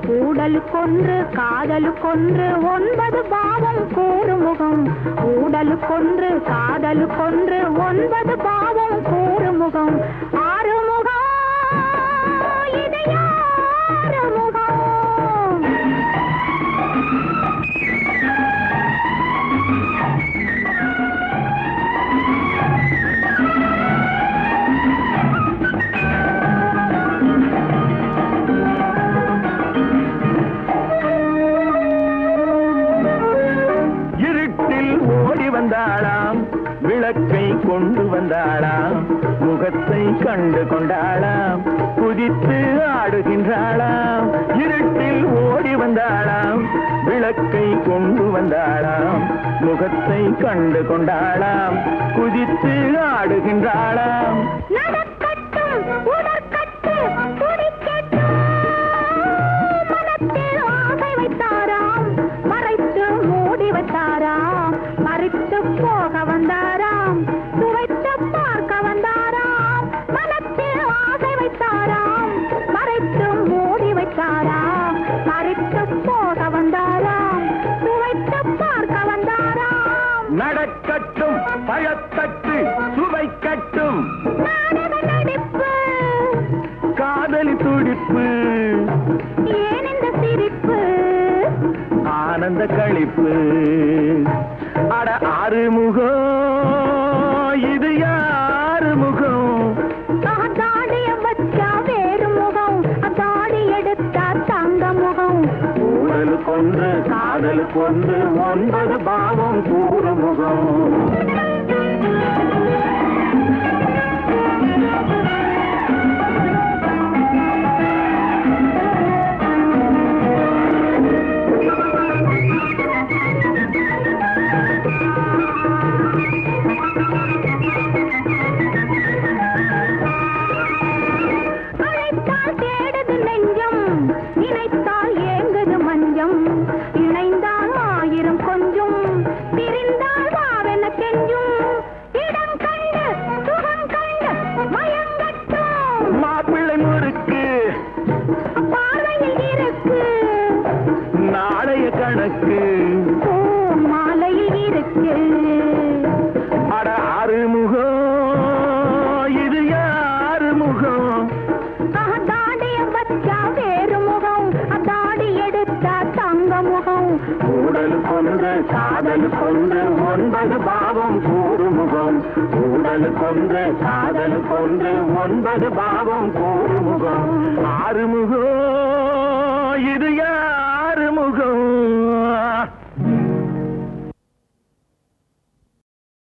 ஊடலுக்கொன்று காதலுக்கொன்று ஒன்பது பாவம் கூறுமுகம் ஊடலுக்கொன்று காதலுக்கொன்று ஒன்பது பாவம் கூறுமுகம் ஆறுமுகம் இது யாருமுகம் இருட்டில் ஓடி வந்தாளாம் விளக்கை கொண்டு வந்தாளாம் முகத்தை கண்டு கொண்டாளாம் குதித்து ஆடுகின்றாளாம் இருட்டில் ஓடி வந்தாளாம் விளக்கை கொண்டு வந்தாளாம் முகத்தை கண்டு கொண்டாளாம் குதித்து ஆடுகின்றாளாம் நடக்கட்டும் உடற்கட்டு துடிக்கட்டும் மனத்தில் ஆசை வைத்தாராம் மறைத்து மூடி வைத்தாராம் மறித்து போக வந்தாராம் சுவைத்து பார்க்க வந்தாராம் மனத்தில் ஆசை வைத்தாராம் மறைத்து மூடி வைத்தாராம் மறித்து போக வந்தாராம் சுவைத்து பார்க்க வந்தாராம் நடக்கட்டும் பயத்தட்டு சுவைக்கட்டும் நாடக நடிப்பு காதலி துடிப்பு ஏன் இந்த சிரிப்பு ஆனந்த களிப்பு அட ஆறுமுகம் இது யாரு முகம் தாடிய வச்சா வேறு முகம் தாடி எடுத்தா தங்க முகம் ஊழல் கொன்று காதல் கொன்று ஒன்பது பாவம் கூறு முகம் அழைத்தால் தேடுது நெஞ்சம் நினைத்தால் ஏங்குது மஞ்சம் இணைந்தால் ஆயிரம் கொஞ்சம் பிரிந்தால் வாவென கெஞ்சும் இடம் கண்டு சுகம் கண்டு மயங்கட்டும் மாப்பிள்ளை முறுக்கு பார்வையில் இருக்கு நாளைய கணக்கு பூ மாலையில் இருக்கு அட ஆறுமுகம் இது யாரு முகம் தாடிய வச்சா வேறு முகம் தாடி எடுத்தா தங்க முகம் ஊடல் கொன்று காதல் கொன்று ஒன்பது பாவம் கூறு முகம் ஊடல் கொன்று காதல் கொன்று ஒன்பது பாவம் கூறு முகம் ஆறுமுகம் இது